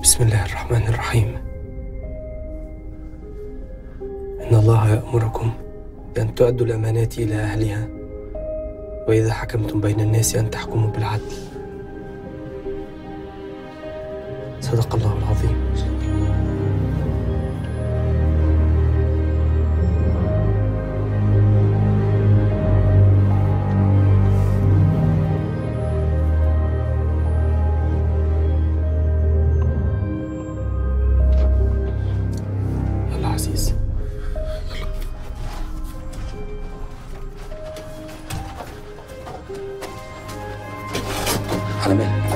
بسم الله الرحمن الرحيم إن الله يأمركم بأن تؤدوا الأمانات إلى أهلها وإذا حكمتم بين الناس أن تحكموا بالعدل صدق الله العظيم يلا عزيز على مهلك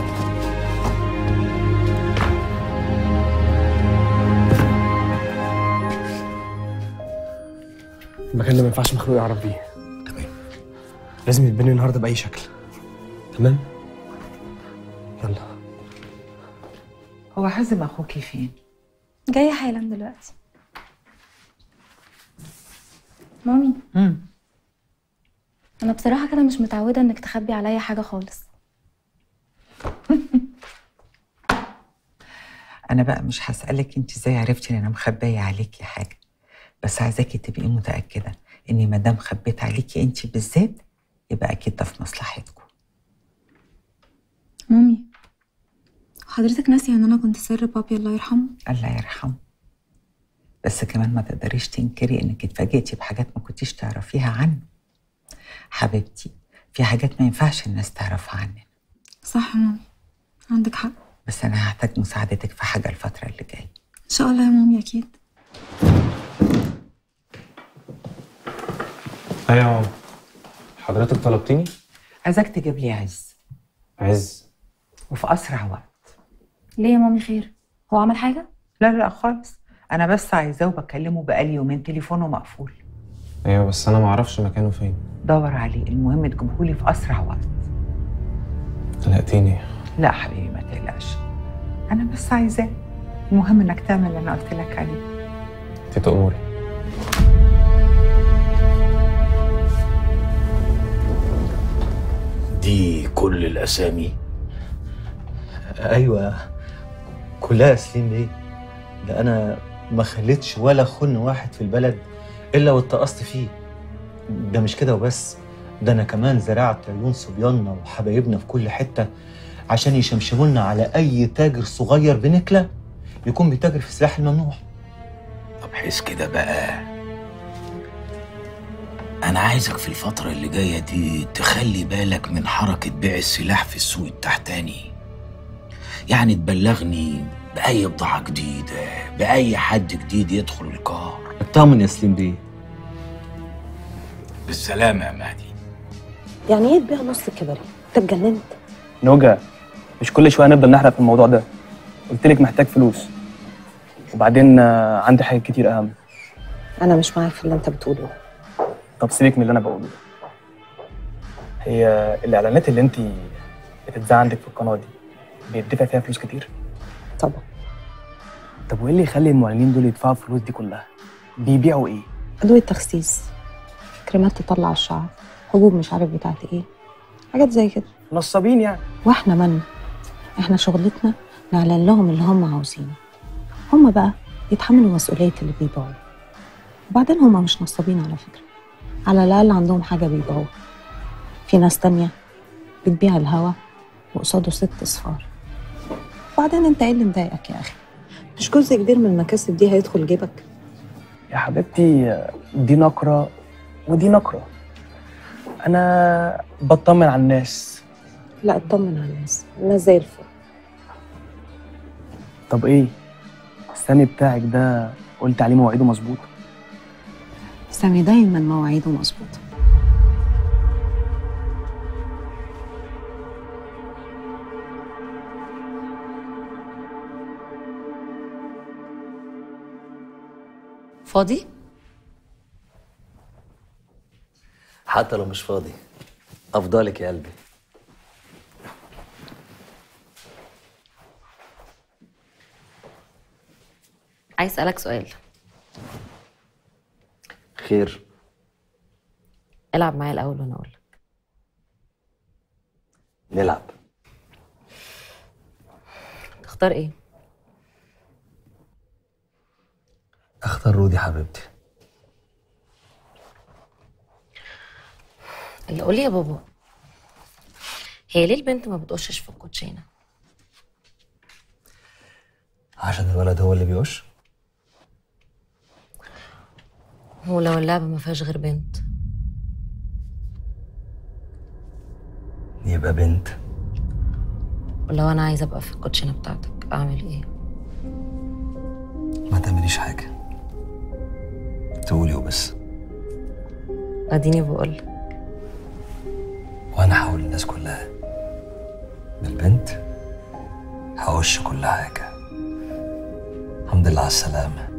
المكان ده ما ينفعش مخلوق يعرف بيه تمام لازم يتبني النهارده بأي شكل تمام يلا هو حازم اخوكي فين جاية حالا دلوقتي مامي امم أنا بصراحة كده مش متعودة إنك تخبي عليا حاجة خالص انا بقى مش هسالك انت ازاي عرفتي ان انا مخبيه عليكي حاجه بس عايزاكي تبقي متاكده اني ما دام خبيت عليكي انت بالذات يبقى اكيد ده في مصلحتكم مامي حضرتك ناسية إن أنا كنت سر بابي الله يرحمه الله يرحمه بس كمان ما تقدريش تنكري انك اتفاجئتي بحاجات ما كنتيش تعرفيها عنه حبيبتي في حاجات ما ينفعش الناس تعرفها عننا صح يا مامي عندك حق بس انا هحتاج مساعدتك في حاجه الفتره اللي جايه إن شاء الله يا مامي أكيد أيوة يا ماما حضرتك طلبتيني؟ عايزاك تجيب لي عز عز وفي اسرع وقت ليه يا مامي خير هو عمل حاجة لا لا خالص انا بس عايزاه وبكلمه بقالي يومين تليفونه مقفول أيوة بس أنا معرفش مكانه فين دور عليه المهم تجيبهولي في اسرع وقت قلقتيني لا حبيبي ما تقلقش انا بس عايزاه المهم انك تعمل اللي انا قلت لك عليه أنت تأمري دي كل الاسامي ايوه كلها سليم ليه ده انا ما خليتش ولا خن واحد في البلد الا واتقصت فيه ده مش كده وبس ده انا كمان زرعت عيون صبياننا وحبايبنا في كل حته عشان يشمشموا لنا على اي تاجر صغير بنكله يكون بيتاجر في السلاح الممنوع طب حس كده بقى انا عايزك في الفتره اللي جايه دي تخلي بالك من حركه بيع السلاح في السوق التحتاني يعني تبلغني باي بضاعه جديده باي حد جديد يدخل القار اطمن يا سليم بيه بالسلامه يا مهدي يعني ايه تبيع نص الكباري؟ انت اتجننت؟ نوجا مش كل شويه نفضل نحرق في الموضوع ده قلت لك محتاج فلوس وبعدين آه، عندي حاجات كتير اهم انا مش معاك في اللي انت بتقوله طب سيبك من اللي انا بقوله هي الاعلانات اللي انت بتتذاع عندك في القناه دي بيدفع فيها فلوس كتير طبعا طب وايه اللي يخلي المعلنين دول يدفعوا الفلوس دي كلها بيبيعوا ايه ادويه تخسيس كريمات تطلع الشعر حبوب مش عارف بتاعت ايه حاجات زي كده نصابين يعني واحنا مالنا احنا شغلتنا نعلن لهم اللي هم عاوزينه هم بقى يتحملوا مسؤوليه اللي بيبيعوه وبعدين هم مش نصابين على فكره على الاقل عندهم حاجه بيبيعوها في ناس تانية بتبيع الهوا وقصاده ست اصفار وبعدين انت ايه اللي مضايقك يا اخي مش جزء كبير من المكاسب دي هيدخل جيبك يا حبيبتي آه، دي نقره ودي نقره انا بطمن على الناس لا اطمن على الناس الناس زي الفل طب ايه السامي بتاعك ده قلت عليه مواعيده مظبوط سامي دايما مواعيده مظبوطه فاضي؟ حتى لو مش فاضي افضلك يا قلبي عايز اسالك سؤال خير العب معايا الاول وانا اقول لك نلعب تختار ايه اختار رودي حبيبتي اللي قولي يا بابا هي ليه البنت ما بتقشش في الكوتشينه عشان الولد هو اللي بيوش ولو اللعبه ما فيهاش غير بنت يبقى بنت ولو انا عايزه ابقى في الكوتشينه بتاعتك اعمل ايه ما تعمليش حاجة تقولي وبس اديني بقول وانا هقول للناس كلها بالبنت هوش كل حاجة الحمد لله على السلامة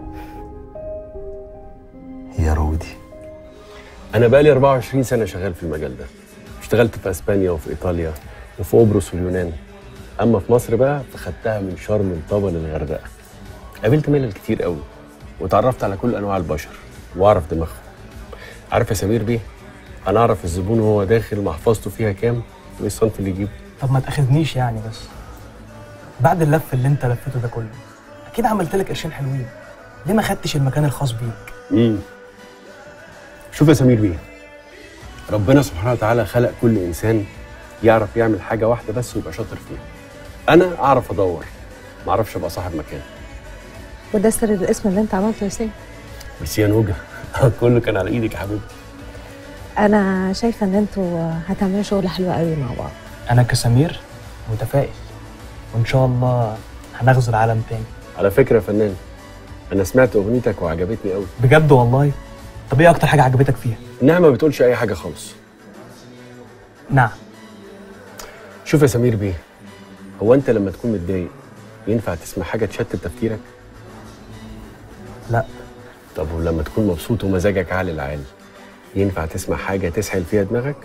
يا رودي انا بقالي 24 سنه شغال في المجال ده اشتغلت في اسبانيا وفي ايطاليا وفي قبرص واليونان اما في مصر بقى فخدتها من شرم لطابا للغردقه قابلت ملل كتير قوي وتعرفت على كل انواع البشر واعرف دماغهم عارف يا سمير بيه انا اعرف الزبون وهو داخل محفظته فيها كام وايه الصنف اللي يجيبه طب ما تاخذنيش يعني بس بعد اللف اللي انت لفيته ده كله اكيد عملت لك قرشين حلوين ليه ما خدتش المكان الخاص بيك امم شوف يا سمير بيه ربنا سبحانه وتعالى خلق كل انسان يعرف يعمل حاجه واحده بس ويبقى شاطر فيها انا اعرف ادور ما اعرفش ابقى صاحب مكان وده سر الاسم اللي انت عملته يا سيد بس يا نوجه كله كان على ايدك يا حبيبتي انا شايفه ان انتوا هتعملوا شغل حلو قوي مع بعض انا كسمير متفائل وان شاء الله هنغزو العالم تاني على فكره يا فنان انا سمعت اغنيتك وعجبتني قوي بجد والله طب ايه اكتر حاجه عجبتك فيها انها ما بتقولش اي حاجه خالص نعم شوف يا سمير بيه هو انت لما تكون متضايق ينفع تسمع حاجه تشتت تفكيرك لا طب ولما تكون مبسوط ومزاجك عالي العال ينفع تسمع حاجه تسحل فيها دماغك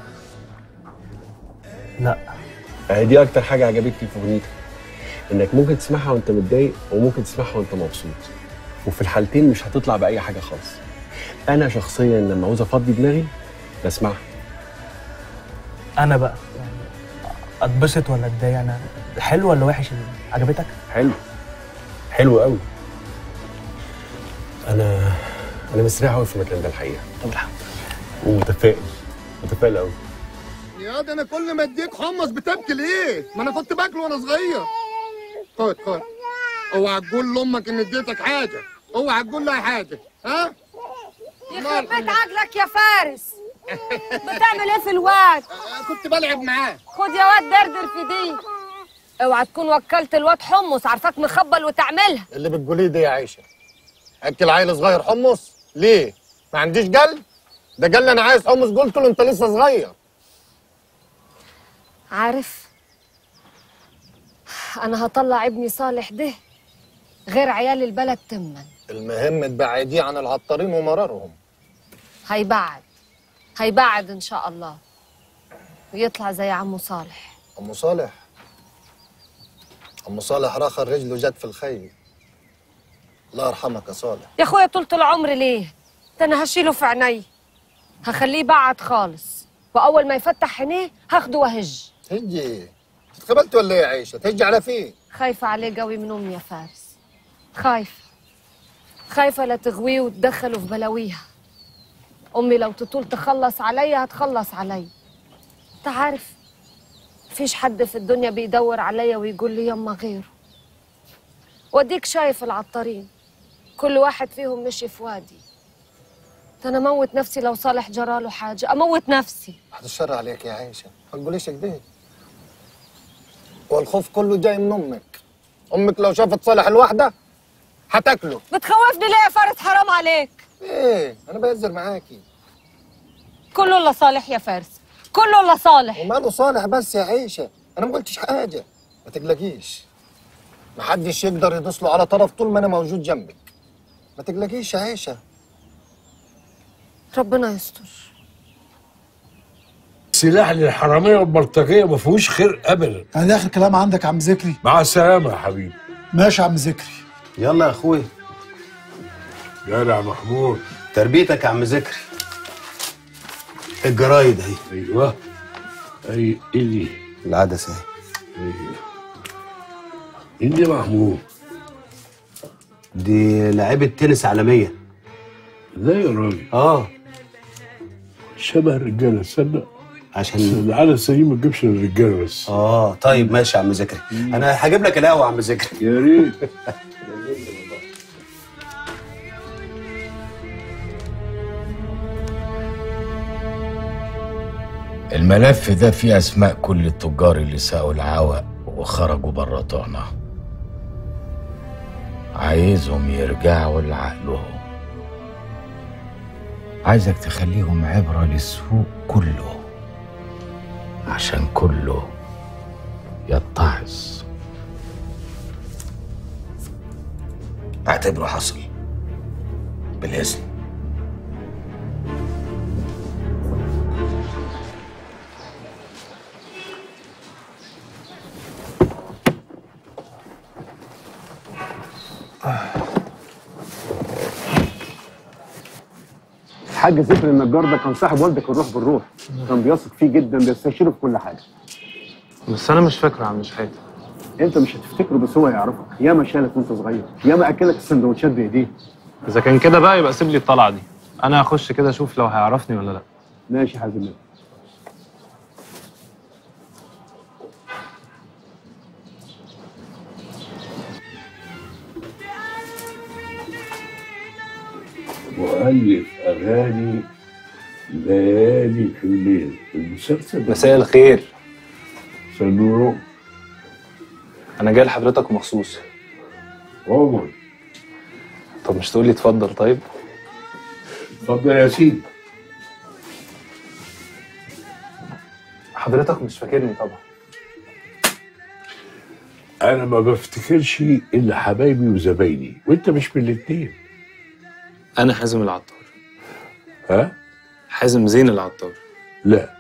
لا اهي دي اكتر حاجه عجبتني في اغنيتك انك ممكن تسمعها وانت متضايق وممكن تسمعها وانت مبسوط وفي الحالتين مش هتطلع باي حاجه خالص انا شخصيا لما عاوز افضي دماغي بسمعها انا بقى يعني اتبسط ولا اتضايق انا حلو ولا وحش اللي عجبتك حلو حلو قوي انا انا مستريح قوي في المكان ده الحقيقه طب الحمد ومتفائل متفائل قوي يا ده انا كل ما اديك حمص بتبكي ليه؟ ما انا كنت باكله وانا صغير. خد خد. اوعى تقول لامك ان اديتك حاجه، اوعى تقول لها حاجه، ها؟ يخرب بيت عقلك يا فارس بتعمل ايه في الواد؟ كنت بلعب معاه. خد يا واد دردر في دي اوعى تكون وكلت الواد حمص عارفاك مخبل وتعملها اللي بتقوليه ده يا عيشه. اكل عيل صغير حمص؟ ليه؟ ما عنديش جل؟ ده جل انا عايز حمص قلت له انت لسه صغير. عارف انا هطلع ابني صالح ده غير عيال البلد تمن المهم تبعديه عن العطارين ومرارهم. هيبعد هيبعد ان شاء الله ويطلع زي عمو صالح ام صالح ام صالح راخر رجله جت في الخيل. الله يرحمك يا صالح. يا اخويا طولة العمر ليه ده انا هشيله في عيني هخليه بعد خالص واول ما يفتح عينيه هاخده وهج هجي اتقبلت ولا ايه يا عيشه؟ تهجي على فين؟ خايفة عليه قوي من امي يا فارس خايفة خايفة لا تغويه وتدخله في بلاويها امي لو تطول تخلص عليا هتخلص عليا انت عارف مفيش حد في الدنيا بيدور عليا ويقول لي يما غيره وديك شايف العطارين كل واحد فيهم مشي في وادي ده انا اموت نفسي لو صالح جراله حاجة اموت نفسي بعد الشر عليك يا عيشه ما تقوليش كده والخوف كله جاي من امك امك لو شافت صالح الواحده هتاكله بتخوفني ليه يا فارس حرام عليك ايه انا بهزر معاكي كله الا صالح يا فارس كله الا صالح وماله صالح بس يا عيشه انا ما قلتش حاجه ما تقلقيش محدش يقدر يدوس له على طرف طول ما انا موجود جنبك ما تقلقيش يا عيشه ربنا يستر سلاح للحراميه والبلطجيه ما فيهوش خير ابدا يعني ده اخر كلام عندك يا عم ذكري مع السلامه يا حبيبي ماشي يا عم ذكري يلا يا اخويا جدع محمود تربيتك يا عم ذكري الجرايد اهي ايوه اي ايه دي العدسه اهي ايه دي محمود دي لعيبه تنس عالميه لا يا راجل اه شبه الرجاله تصدق عشان العاده السليم ما تجيبش للرجاله بس اه طيب ماشي يا عم ذكري انا هجيب لك القهوه يا عم ذكري يا ريت الملف ده فيه أسماء كل التجار اللي ساقوا العوق وخرجوا بره طعنا عايزهم يرجعوا لعقلهم عايزك تخليهم عبرة للسوق كله عشان كله يتعظ اعتبره حصل بالاسم الحاج ذكر النجار ده كان صاحب والدك الروح بالروح كان بيثق فيه جدا بيستشيره في كل حاجه بس انا مش فاكره يا عم شحاته انت مش هتفتكره بس هو يعرفك ياما شالك وانت صغير ياما اكلك السندوتشات بايديه اذا كان كده بقى يبقى سيب لي الطلعه دي انا هخش كده اشوف لو هيعرفني ولا لا ماشي يا حازم مؤلف اغاني ليالي في الليل المسلسل مساء الخير سنورو انا جاي لحضرتك مخصوص عمر طب مش تقول لي اتفضل طيب اتفضل يا سيدي حضرتك مش فاكرني طبعا انا ما بفتكرش الا حبايبي وزبايني وانت مش من الاتنين انا حازم العطار ها حازم زين العطار لا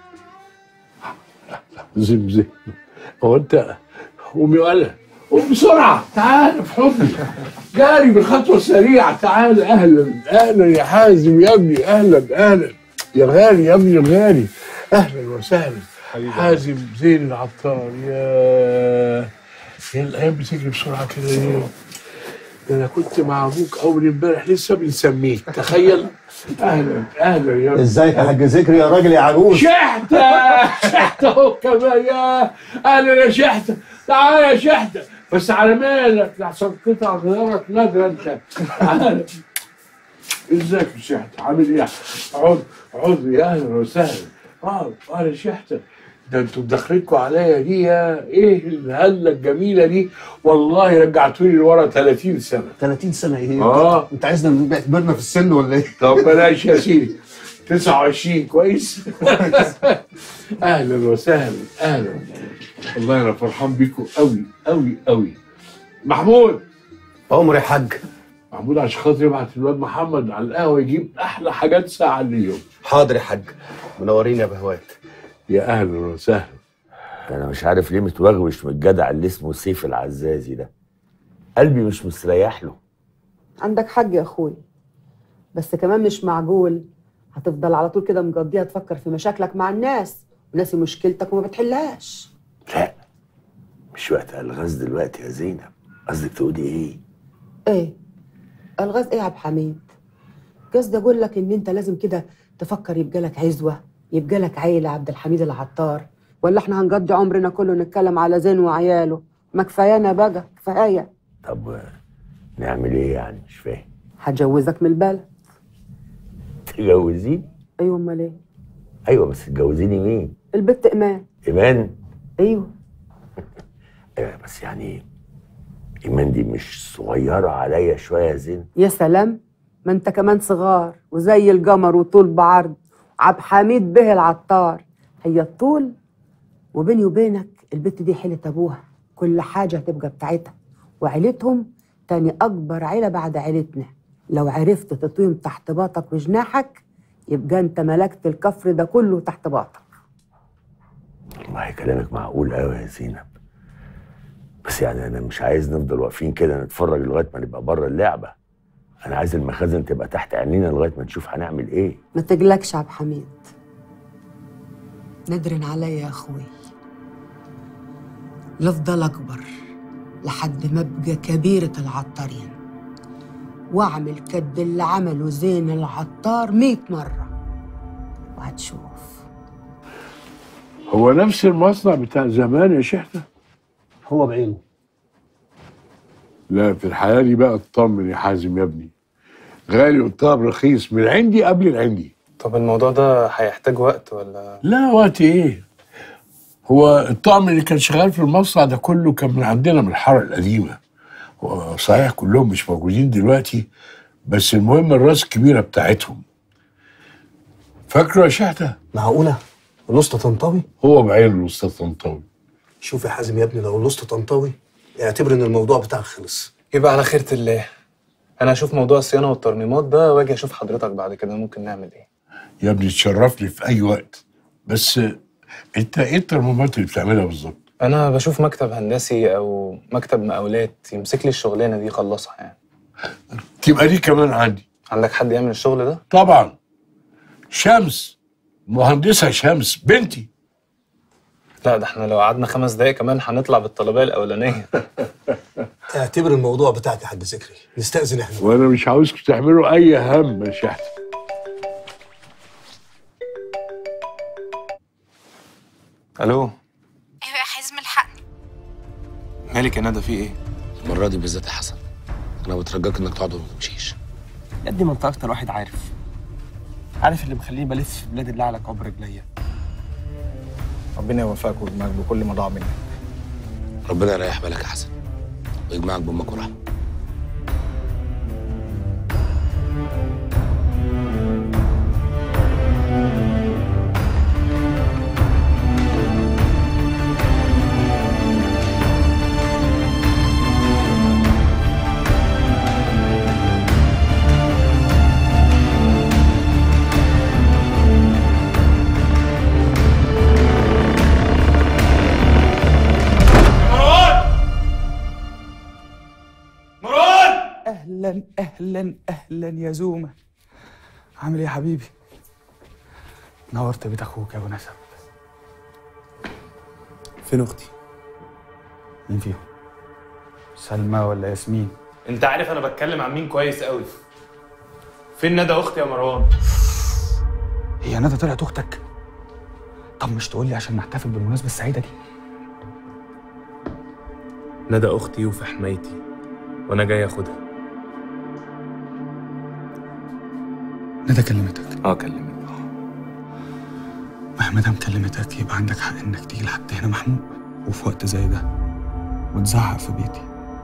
زم زم هو انت قوم يا ولا قوم بسرعه تعال في حضني جاري بالخطوه السريعه تعال اهلا اهلا يا حازم يا ابني اهلا اهلا يا غالي يا ابني الغالي اهلا وسهلا حازم زين العطار يا يا الايام بتجري بسرعه كده ليه؟ ده انا كنت مع ابوك اول امبارح لسه بنسميك تخيل اهلا اهلا يا ابني ازيك يا حاج ذكري يا راجل يا عروس شحتة شحتة اهو كمان يا اهلا يا شحتة تعال يا شحتة بس على مالك لحسن قطع غيارك نادرة انت تعال ازيك يا شحتة عامل ايه؟ عضو عضو يا اهلا وسهلا اه اه يا شحتة ده انتوا دخلتكم عليا دي يا ايه الهله الجميله دي والله رجعتوني لورا 30 سنه 30 سنه ايه؟ اه انت عايزنا نعتبرنا في السن ولا ايه؟ طب بلاش يا سيدي 29 كويس اهلا وسهلا اهلا والله انا فرحان بيكم قوي قوي قوي محمود عمر يا حاج محمود عشان خاطر يبعت الواد محمد على القهوه يجيب احلى حاجات ساعه اليوم حاضر يا حاج منورين يا بهوات يا اهلا وسهلا انا مش عارف ليه متوغوش من الجدع اللي اسمه سيف العزازي ده قلبي مش مستريح له عندك حق يا اخوي بس كمان مش معقول هتفضل على طول كده مقضيها تفكر في مشاكلك مع الناس وناسي مشكلتك وما بتحلهاش لا مش وقت الغاز دلوقتي يا زينب قصدك تقولي ايه ايه الغاز ايه يا عبد حميد قصدي اقول لك ان انت لازم كده تفكر يبقى لك عزوه يبقى لك عيله عبد الحميد العطار ولا احنا هنقضي عمرنا كله نتكلم على زين وعياله ما كفايانا بقى كفايه طب نعمل ايه يعني مش فاهم هتجوزك من البلد تجوزيني ايوه امال ايه ايوه بس تجوزيني مين البت ايمان ايمان ايوه ايوه بس يعني ايمان دي مش صغيره عليا شويه يا زين يا سلام ما انت كمان صغار وزي القمر وطول بعرض عبد حميد به العطار هي الطول وبيني وبينك البت دي حيلة ابوها كل حاجة هتبقى بتاعتها وعيلتهم تاني أكبر عيلة بعد عيلتنا لو عرفت تطويم تحت باطك وجناحك يبقى انت ملكت الكفر ده كله تحت باطك والله كلامك معقول قوي يا زينب بس يعني انا مش عايز نفضل واقفين كده نتفرج لغايه ما نبقى بره اللعبه انا عايز المخازن تبقى تحت عينينا لغايه ما نشوف هنعمل ايه ما تقلقش يا عبد حميد ندرن عليا يا اخوي لافضل اكبر لحد ما ابقى كبيرة العطارين واعمل كد اللي عمله زين العطار مئة مرة وهتشوف هو نفس المصنع بتاع زمان يا شحتة هو بعينه لا في الحياة دي بقى اطمن يا حازم يا ابني غالي والطلب رخيص من عندي قبل العندي طب الموضوع ده هيحتاج وقت ولا لا وقت ايه هو الطقم اللي كان شغال في المصنع ده كله كان من عندنا من الحاره القديمه هو صحيح كلهم مش موجودين دلوقتي بس المهم الراس الكبيره بتاعتهم فاكره يا شحته معقوله الوسطى طنطاوي هو بعين الوسطى طنطاوي شوف يا حازم يا ابني لو الوسطى طنطاوي اعتبر ان الموضوع بتاعك خلص يبقى على خيرة الله انا اشوف موضوع الصيانه والترميمات ده واجي اشوف حضرتك بعد كده ممكن نعمل ايه يا ابني تشرفني في اي وقت بس انت ايه الترميمات اللي بتعملها بالظبط انا بشوف مكتب هندسي او مكتب مقاولات يمسك لي الشغلانه دي يخلصها يعني تبقى دي كمان عندي عندك حد يعمل الشغل ده طبعا شمس مهندسه شمس بنتي لا ده احنا لو قعدنا خمس دقايق كمان هنطلع بالطلبيه الاولانيه اعتبر الموضوع بتاعك يا حاج ذكري نستأذن احنا وانا مش عاوزكم تعملوا اي هم يا شحته الو ايوه يا حازم الحقني مالك يا ندى في ايه المرة دي بالذات يا حسن أنا بترجاك إنك تقعد وما تمشيش يا ابني ما انت اكتر واحد عارف عارف اللي مخليني بلف في بلاد الله على كبر رجليا ربنا يوفقك ويجمعك بكل ما ضاع منك ربنا يريح بالك يا حسن ويجمعك بأمك ورحمة اهلا اهلا اهلا يا زومه عامل ايه يا حبيبي نورت بيت اخوك يا ابو نسب فين اختي مين فيهم سلمى ولا ياسمين انت عارف انا بتكلم عن مين كويس قوي فين ندى اختي يا مروان هي ندى طلعت اختك طب مش تقول لي عشان نحتفل بالمناسبه السعيده دي ندى اختي وفي حمايتي وانا جاي اخدها ندى كلمتك اه كلمتني ما دام كلمتك يبقى عندك حق انك تيجي لحد هنا محمود وفي وقت زي ده وتزعق في بيتي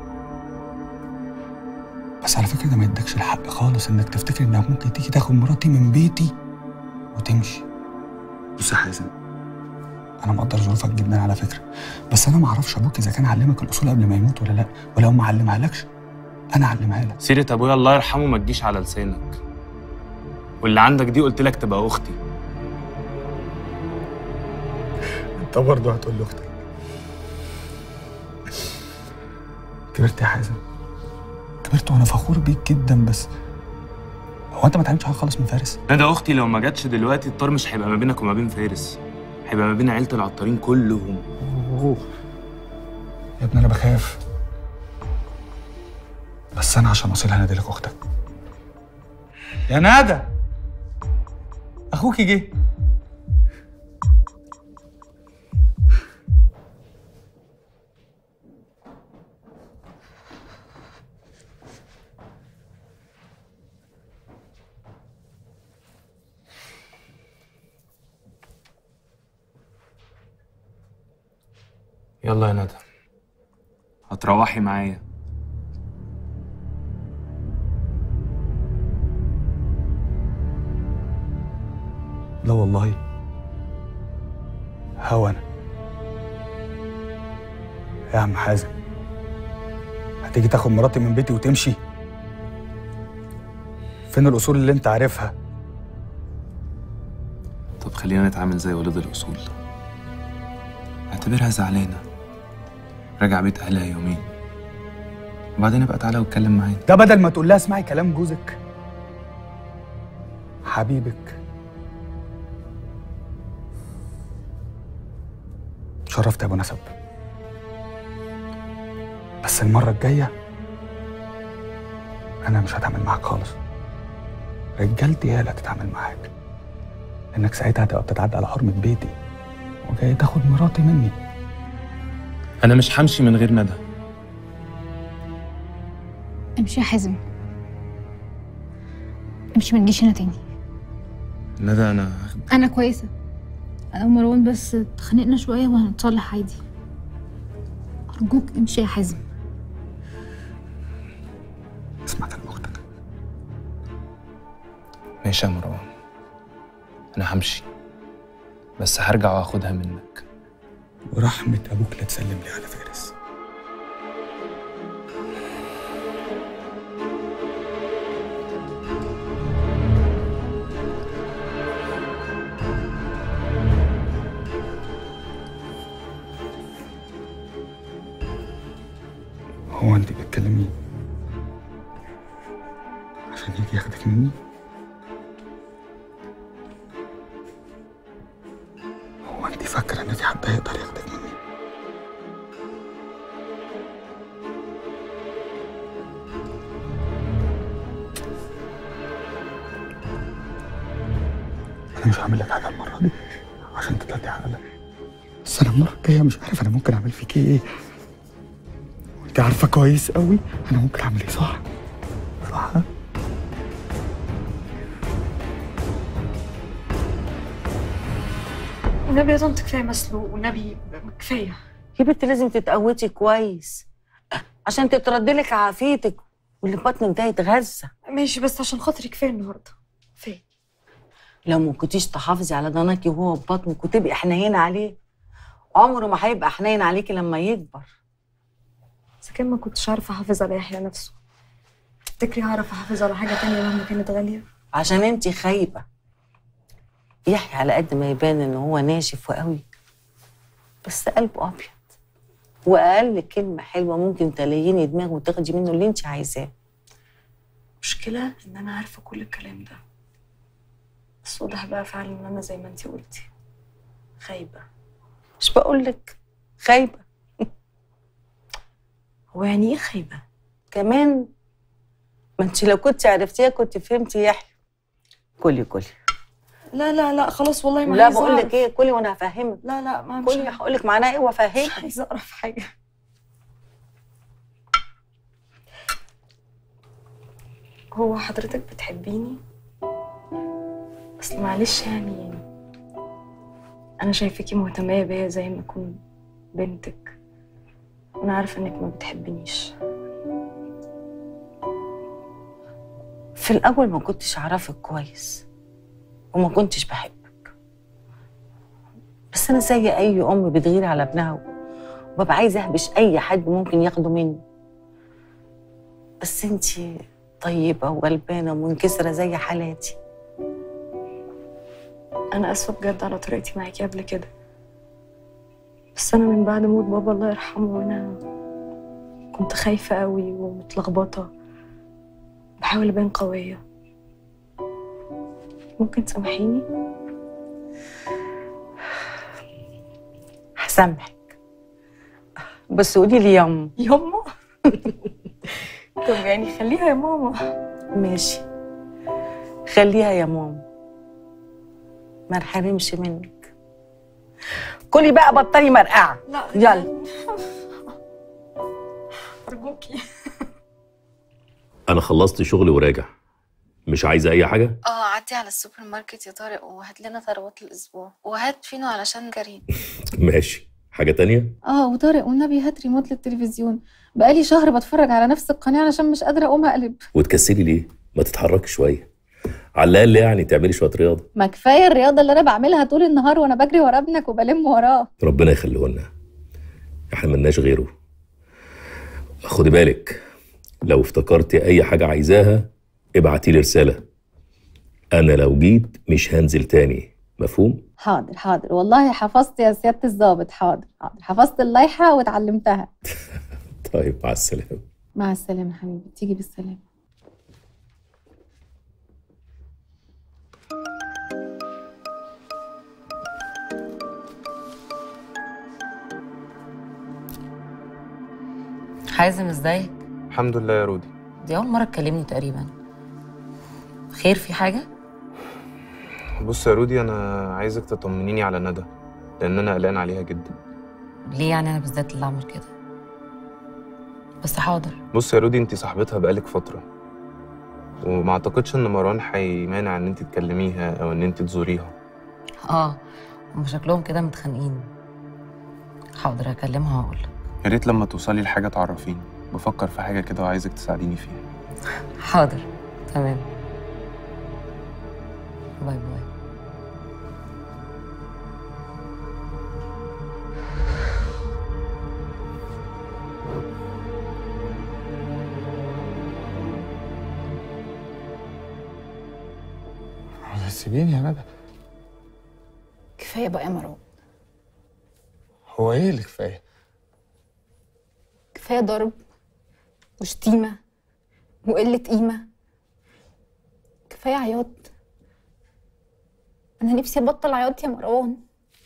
بس على فكره ده ما يدكش الحق خالص انك تفتكر انك ممكن تيجي تاخد مراتي من بيتي وتمشي بص يا حازم انا مقدر ظروفك جدا على فكره بس انا ما اعرفش ابوك اذا كان علمك الاصول قبل ما يموت ولا لا ولو ما علمها لكش انا اعلمها لك سيرة ابويا الله يرحمه ما تجيش على لسانك واللي عندك دي قلت لك تبقى اختي انت برضه هتقول لاختك كبرت يا حازم كبرت وانا فخور بيك جدا بس هو انت ما اتعلمتش حاجه خالص من فارس ندى اختي لو ما جاتش دلوقتي الطار مش هيبقى ما بينك وما بين فارس هيبقى ما بين عيله العطارين كلهم أوه. يا ابني انا بخاف بس انا عشان اصيل هنادي لك اختك يا ندى اخوكي جه يلا يا ندى هتروحي معايا لا والله هو انا يا عم حازم هتيجي تاخد مراتي من بيتي وتمشي فين الاصول اللي انت عارفها طب خلينا نتعامل زي ولاد الاصول اعتبرها زعلانه راجع بيت اهلها يومين وبعدين ابقى تعالى واتكلم معايا ده بدل ما تقول لها اسمعي كلام جوزك حبيبك شرفت يا ابو نسب بس المره الجايه انا مش هتعامل معاك خالص رجالتي هي اللي هتتعامل معاك لانك ساعتها هتبقى بتتعدى على حرمه بيتي وجاي تاخد مراتي مني انا مش همشي من غير ندى امشي يا حازم امشي ما تجيش هنا تاني ندى انا انا كويسه انا ومروان بس اتخانقنا شويه وهنتصالح عادي ارجوك امشي يا حازم اسمع كلام اختك ماشي يا مروان انا همشي بس هرجع واخدها منك ورحمه ابوك لا تسلم لي على فارس هو انت بتكلمي عشان يجي ياخدك مني هو انت فاكره ان في حد هيقدر ياخدك مني انا مش هعمل لك حاجه المره دي عشان تطلعي عقلك بس انا المره الجايه مش عارف انا ممكن اعمل فيك ايه انت عارفه كويس قوي انا ممكن اعمل ايه صح صح والنبي يا طنط كفايه مسلوق والنبي كفايه يا بنت لازم تتقوتي كويس عشان تترد لك عافيتك واللي في بطنك ده يتغذى ماشي بس عشان خاطري كفايه النهارده كفايه لو ما كنتيش تحافظي على ضناكي وهو في بطنك وتبقي حنينه عليه عمره ما هيبقى حنين عليكي لما يكبر اذا كان ما كنتش عارفه احافظ على يحيى نفسه تفتكري هعرف احافظ على حاجه تانية مهما كانت غاليه عشان انتي خايبه يحيى على قد ما يبان ان هو ناشف وقوي بس قلبه ابيض واقل كلمه حلوه ممكن تليني دماغه وتاخدي منه اللي انت عايزاه المشكله ان انا عارفه كل الكلام ده بس واضح بقى فعلا ان انا زي ما انتي قلتي خايبه مش بقول لك خايبه هو يعني ايه خايبه كمان ما انت لو كنت عرفتيها كنت فهمتي يحيى كلي كلي لا لا لا خلاص والله ما لا عايزة بقول لك أعرف. ايه كلي وانا هفهمك لا لا ما مش كلي هقول لك معناها ايه وافهمك مش عايزه اعرف حاجه هو حضرتك بتحبيني اصل معلش يعني انا شايفاكي مهتميه بيا زي ما اكون بنتك انا عارفه انك ما بتحبنيش في الاول ما كنتش اعرفك كويس وما كنتش بحبك بس انا زي اي ام بتغير على ابنها وببقى عايزه اهبش اي حد ممكن ياخده مني بس انتي طيبه وغلبانه ومنكسره زي حالاتي انا اسفه بجد على طريقتي معاكي قبل كده بس انا من بعد موت بابا الله يرحمه وانا كنت خايفه قوي ومتلخبطه بحاول ابان قويه ممكن تسامحيني هسامحك بس قولي لي ياما ياما طب يعني خليها يا ماما ماشي خليها يا ماما ما نحرمش منك كلي بقى بطلي مرقعه لا يلا ارجوكي انا خلصت شغلي وراجع مش عايزه اي حاجه اه عدي على السوبر ماركت يا طارق وهات لنا ثروات الاسبوع وهات فينو علشان كريم ماشي حاجه تانية اه وطارق والنبي هات ريموت للتلفزيون بقالي شهر بتفرج على نفس القناه علشان مش قادره اقوم اقلب وتكسلي ليه ما تتحركي شويه على الاقل يعني تعملي شويه رياضه ما كفايه الرياضه اللي انا بعملها طول النهار وانا بجري ورا ابنك وبلم وراه ربنا يخليه لنا احنا ملناش غيره خدي بالك لو افتكرتي اي حاجه عايزاها ابعتي لي رساله انا لو جيت مش هنزل تاني مفهوم حاضر حاضر والله حفظت يا سياده الضابط حاضر حاضر حفظت اللائحه واتعلمتها طيب مع السلامه مع السلامه حبيبي تيجي بالسلامه حازم ازيك الحمد لله يا رودي دي اول مره تكلمني تقريبا خير في حاجه بص يا رودي انا عايزك تطمنيني على ندى لان انا قلقان عليها جدا ليه يعني انا بالذات اللي اعمل كده بس حاضر بص يا رودي انت صاحبتها بقالك فتره وما اعتقدش ان مروان هيمانع ان انت تكلميها او ان انت تزوريها اه هم شكلهم كده متخانقين حاضر هكلمها واقول يا ريت لما توصلي لحاجه تعرفيني بفكر في حاجه كده وعايزك تساعديني فيها حاضر تمام باي باي سيبيني يا ندى كفايه بقى يا مروان هو ايه اللي كفايه كفايه ضرب وشتيمه وقله قيمه كفايه عياط انا نفسي ابطل عياط يا مروان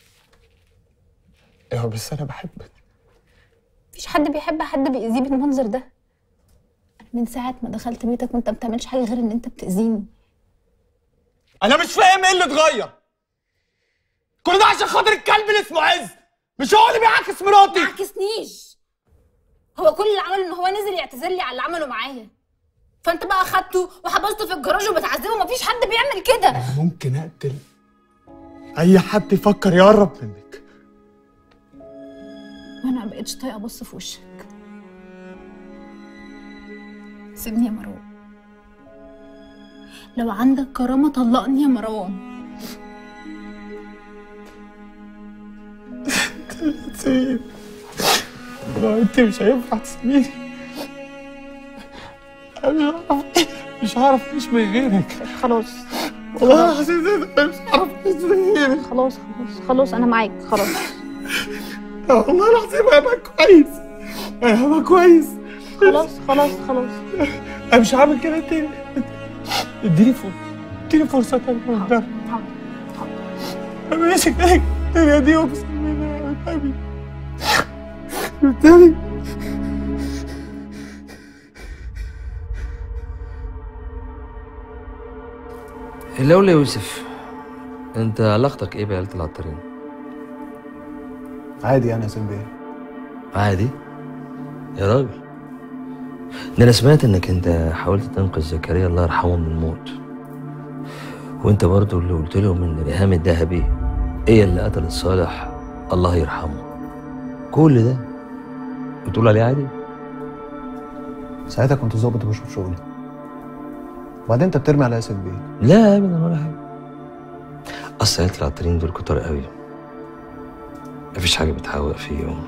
ايوه بس انا بحبك مفيش حد بيحب حد بيأذيه بالمنظر ده انا من ساعه ما دخلت بيتك وانت ما بتعملش حاجه غير ان انت بتأذيني انا مش فاهم ايه اللي اتغير كل ده عشان خاطر الكلب اللي اسمه عز مش هو اللي بيعاكس مراتي ما عكسنيش هو كل اللي عمله ان هو نزل يعتذر لي على اللي عمله معايا فانت بقى خدته وحبسته في الجراج وبتعذبه مفيش حد بيعمل كده ممكن اقتل اي حد يفكر يقرب منك وانا مبقتش طايقه ابص في وشك سيبني يا مروان لو عندك كرامه طلقني يا مروان تسيب لو انت مش هينفع تسيبيني انا مش هعرف مش هعرف اعيش من غيرك خلاص والله العظيم انا مش هعرف اعيش من غيرك خلاص خلاص خلاص انا معاك خلاص والله العظيم هبقى كويس انا هبقى كويس خلاص خلاص خلاص انا مش هعمل كده تاني اديني فرصه اديني فرصه تانية قدام انا ماسك ايدك الدنيا دي اقسم بالله قدامي قدامي الأولى يوسف انت علاقتك ايه بعيلة العطارين؟ عادي يعني يا سيدي عادي يا راجل ده انا سمعت انك انت حاولت تنقذ زكريا الله يرحمه من الموت وانت برضو اللي قلت لهم ان ريهام الذهبي هي اللي قتلت صالح الله يرحمه كل ده بتقول عليه عادي ساعتها كنت ظابط وبشوف شغلي وبعدين انت بترمي على اسد بيه لا ابدا ولا حاجه اصل عيلة العطارين دول كتار قوي مفيش حاجه بتحوق فيهم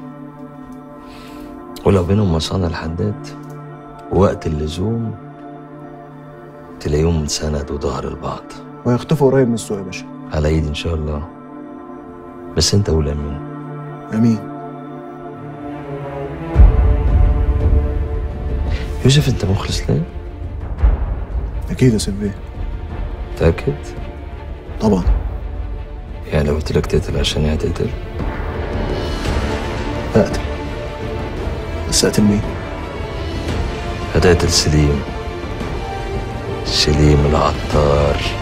ولو بينهم مصانع الحداد ووقت اللزوم تلاقيهم سند وظهر لبعض ويختفوا قريب من السوق يا باشا على ايدي ان شاء الله بس انت قول امين امين يوسف انت مخلص ليا اكيد يا سيدي متاكد طبعا يعني لو قلت لك تقتل عشان هي تقتل اقتل بس اقتل مين هتقتل سليم سليم العطار